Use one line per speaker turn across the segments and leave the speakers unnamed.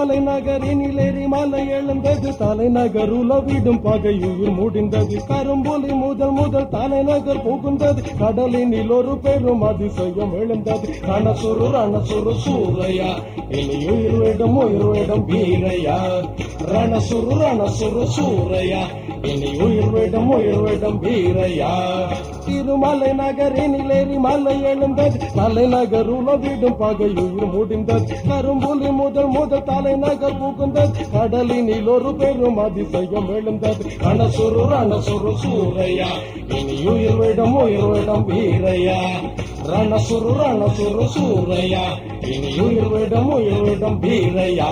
திருமலை நகரினிலேறி மலை எழுந்தது தலைநகர் உலவிடும் பகையுயிர் முடிந்தது கரும்புலி முதல் முதல் தலைநகர் புகுந்தது கடலினில் ஒரு பெரும் அதிசயம் எழுந்தது ரணசுரு ரணசுரு சூரையா இனி உயிர்விடும் உயிர்விடும் வீரையா ரணசுரு ரணசுரு சூரையா இனி உயிர்விடும் உயிர்விடும் வீரையா திருமலை நகரினிலேறி மலை எழுந்தது தலைநகர் உலவிடும் பகையுயிர் முடிந்தது கரும்புலி முதல் முதல் தலைநகர் புகுந்தது கடலினில் ஒரு பெரும் அதிசயம் எழுந்தது ரணசுரு ரணசுரு சூரையா இனி உயிர்விடும் உயிர்விடும் வீரையா ரணசுரு ரணசுரு சூரையா இனி உயிர்விடும் உயிர்விடும் வீரையா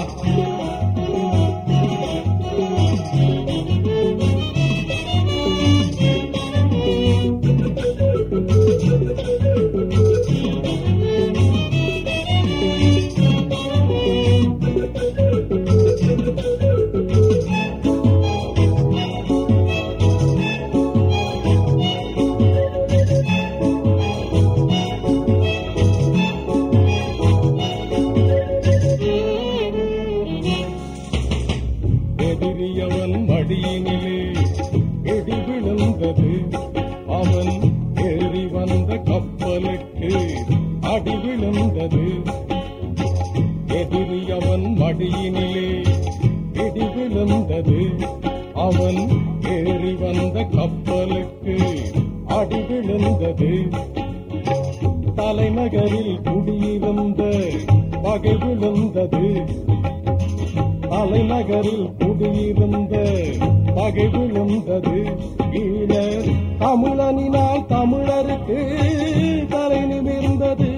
எதிரியவன் மடியினிலே எடி விழுந்தது அவன் ஏறி வந்த கப்பலுக்கு அடி விழுந்தது எதிரியவன் மடியினிலே இடி விழுந்தது அவன் ஏறி வந்த கப்பலுக்கு அடி விழுந்தது தலைநகரில் குடியிருந்த பகை விழுந்தது தலைநகரில் குடியிருந்த பகை விழுந்தது ஈழ தமிழனினால் தமிழருக்கு தலை நிமிர்ந்தது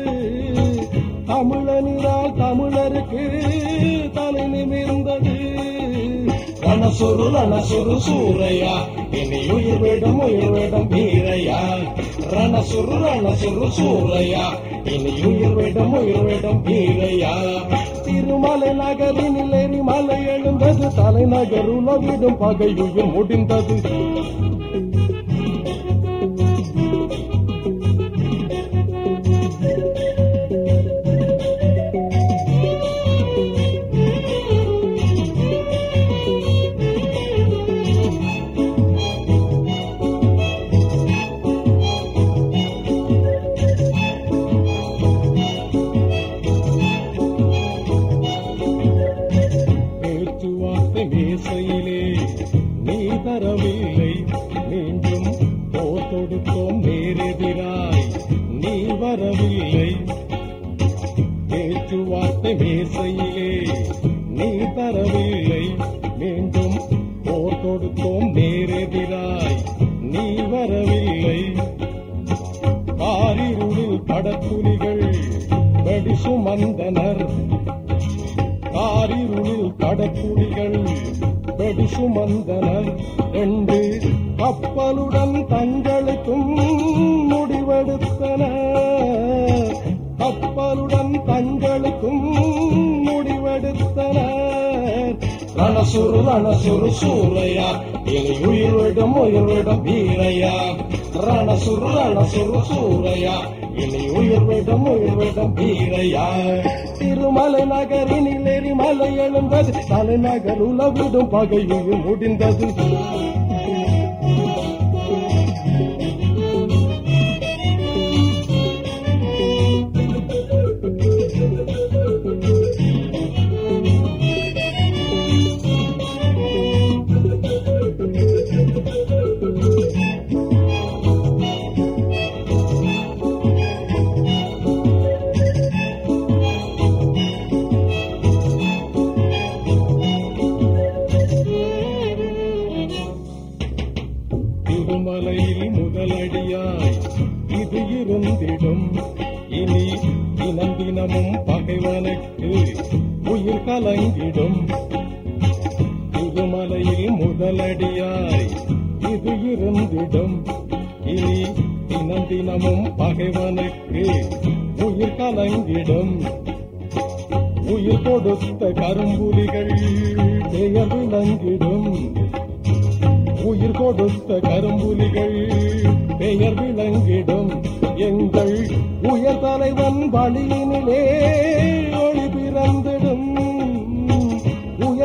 தமிழனினால் தமிழருக்கு தலை நிமிர்ந்தது ரணசுரு ரணசுரு சூரையா இனி உயிர்விடும் உயிர்விடும் வீரையா ரணசுரு ரணசுரு சூரையா இனி உயிர்விடும் உயிர்விடும் வீரையா திருமலை நகரினில் எரி மலை எழுந்தது தலைநகர் உலவிடும் பகையுயிர் முடிந்தது பேச்சுவார்த்தை மேசையிலே நீ தரவில்லை மீண்டும் போர் தொடுத்தோம் நேரெதிராய் நீ வரவில்லை பேச்சுவார்த்தை மேசையிலே நீ தரவில்லை மீண்டும் போர் தொடுத்தோம் நேரெதிராய் நீ வரவில்லை காரிருளில் படப்புலிகள் வெடி சுமந்தனர் காரிருளில் கடப்புலிகள் வெடி சுமந்தனர் ரெண்டு கப்பலுடன் தங்களுக்கும் முடிவெடுத்தனர் கப்பலுடன் தங்களுக்கும் முடிவெடுத்தனர் ரணசுரு ரணசுரு சூரையா இனி உயிர்விடும் உயிர்விடும் வீரையா ரணசுரு ரணசுரு சூரையா இனி உயிர்விடும் உயிர்விடும் வீரையா திருமலை நகரினில் எரிமலை எழுந்தது தலைநகர் உலவிடும் பகையுயிர் முடிந்தது திருமலையில் முதலடியாய் இது இருந்திடும் இனி தினம் தினமும் பகைவனுக்கு உயிர் கலங்கிடும் திருமலையில் முதலடியாய் இது இருந்திடும் இனி தினம் தினமும் பகைவனுக்கு உயிர் கலங்கிடும் உயிர் கொடுத்த கரும்புலிகள் பெயர் விளங்கிடும் உயிர் கொடுத்த கரும்புலிகள் பெயர் விளங்கிடும் எங்கள் உயர் தலைவன் வழியினிலே ஒளி பிறந்திடும்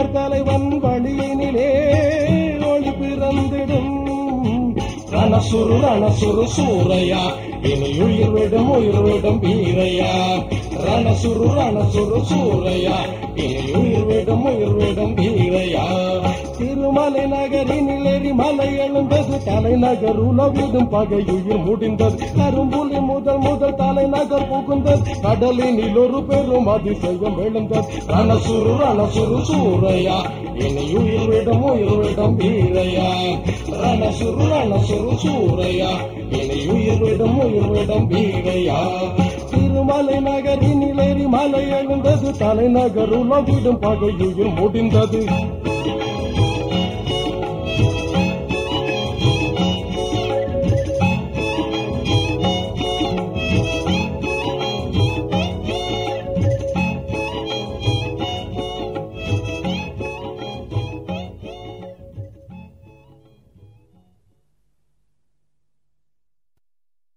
தலைவன் வழியினிலே ஒளி பிறந்திடும் ரணசுரு ரணசுரு சூரையா இனி உயிர் விடும் உயிர் விடும் வீரையா ரணசுரு ரணசுரு சூரையா இனி உயிர் விடும் உயிர் விடும் வீரையா திருமலை நகரினில் எரிமலை எழுந்தது தலைநகர் உலவிடும் பகையுயிர் முடிந்தது கரும்புலி முதல் முதல் தலைநகர் புகுந்தது கடலினில் ஒரு பெரும் அதிசயம் எழுந்தது ரணசுரு ரணசுரு சூரையா இனி உயிர் விடும் உயிர் விடும் வீரையா ரணசுரு ரணசுரு சூரையா இனி உயிர் விடும் உயிர் விடும் வீரையா திருமலை நகரினில் எரிமலை எழுந்தது தலைநகர் உலவிடும் பகையுயிர் முடிந்தது